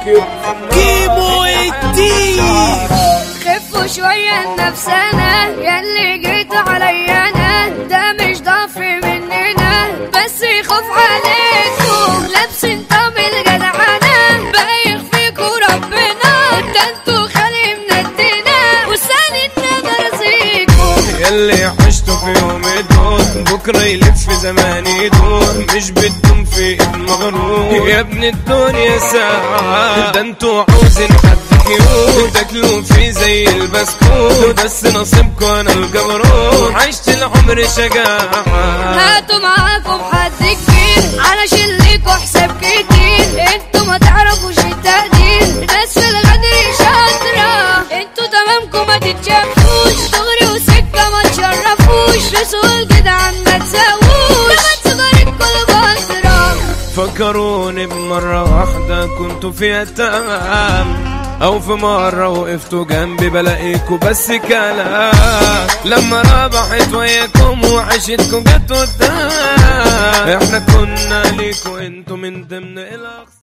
كيمو الدين خفوا شوية نفسنا ياللي جيت عليا انا ده مش ضعف مننا بس يخاف عليكم لابسين طب الجدعنة بايخ فيكوا ربنا ده انتوا خالي مندنا وسالنا مرزيكم يلي عشتوا في يوم يدور بكرة يلف زمان يدور مش بدهم في ايد مغرور يا ابن الدنيا ساعة ده انتوا عاوزين حد كيوت تاكلوا فيه زي البسكوت بس نصيبكوا انا الجبروت عشت العمر شجاعة هاتوا معاكم حد كبير علشان ليكوا حساب كتير انتوا ما تعرفوش التقدير ناس في الغدر شاطرة انتوا تمامكم ما تتشافوش دغري وسكة ما تشرفوش رسول الجدعان ما تساووش لما تسجر الكل بطرة فكروني بمرة واحدة كنتوا فيها تمام او في مرة وقفتوا جنبي بلاقيكوا بس كلام لما ربحت وياكم وعشتكوا جت قدام احنا كنا ليكوا انتوا من ضمن الاقصى